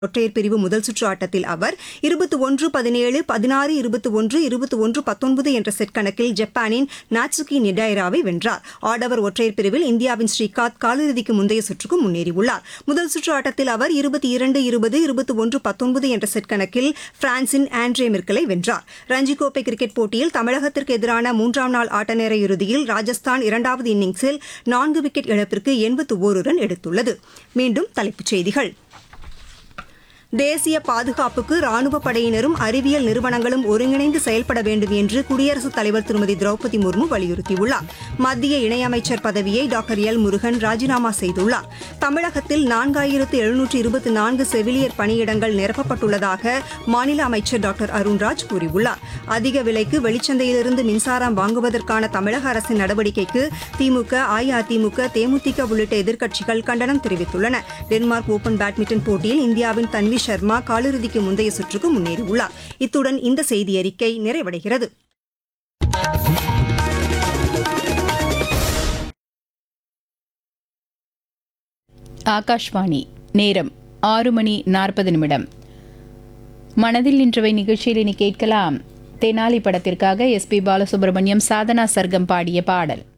ஒற்றையர் பிரிவு முதல் சுற்று ஆட்டத்தில் அவர் இருபத்தி ஒன்று பதினேழு பதினாறு இருபத்தி ஒன்று இருபத்தி ஒன்று பத்தொன்பது என்ற செட் கணக்கில் ஜப்பானின் நாட்சுகி நிடாயராவை வென்றார் ஆடவர் ஒற்றையர் பிரிவில் இந்தியாவின் ஸ்ரீகாந்த் காலிறுதிக்கு முந்தைய சுற்றுக்கு முன்னேறியுள்ளார் முதல் சுற்று ஆட்டத்தில் அவர் இருபத்தி இரண்டு இருபது இருபத்தி ஒன்று பத்தொன்பது என்ற செட் கணக்கில் பிரான்சின் ஆண்ட்ரே மிர்கலை வென்றார் ரஞ்சி கோப்பை கிரிக்கெட் போட்டியில் தமிழகத்திற்கு எதிரான மூன்றாம் நாள் ஆட்ட நேர இறுதியில் ராஜஸ்தான் இரண்டாவது இன்னிங்ஸில் நான்கு விக்கெட் இழப்பிற்கு எண்பத்து ஓரு ரன் எடுத்துள்ளது மீண்டும் தலைப்புச் செய்திகள் தேசிய பாதுகாப்புக்கு ராணுவ படையினரும் அறிவியல் நிறுவனங்களும் ஒருங்கிணைந்து செயல்பட வேண்டும் என்று குடியரசுத் தலைவர் திருமதி திரௌபதி முர்மு வலியுறுத்தியுள்ளார் மத்திய இணையமைச்சர் பதவியை டாக்டர் எல் முருகன் ராஜினாமா செய்துள்ளார் தமிழகத்தில் நான்காயிரத்து எழுநூற்று இருபத்தி நான்கு செவிலியர் பணியிடங்கள் நிரப்பப்பட்டுள்ளதாக மாநில அமைச்சர் டாக்டர் அருண்ராஜ் கூறியுள்ளார் அதிக விலைக்கு வெளிச்சந்தையிலிருந்து மின்சாரம் வாங்குவதற்கான தமிழக அரசின் நடவடிக்கைக்கு திமுக அஇஅதிமுக தேமுதிக உள்ளிட்ட எதிர்க்கட்சிகள் கண்டனம் தெரிவித்துள்ளன டென்மார்க் ஓபன் பேட்மிண்டன் போட்டியில் இந்தியாவின் தன்வி சர்மா காலிறுதிக்கு முந்தைய சுற்றுக்கு முன்னேறியுள்ளார் இத்துடன் இந்த செய்தி அறிக்கை நிறைவடைகிறது ஆகாஷ்வாணி நேரம் ஆறு மணி நாற்பது நிமிடம் மனதில் நின்றவை நிகழ்ச்சியில் இனி கேட்கலாம் தெனாலி படத்திற்காக எஸ்பி பாலசுப்ரமணியம் சாதனா சர்க்கம் பாடிய பாடல்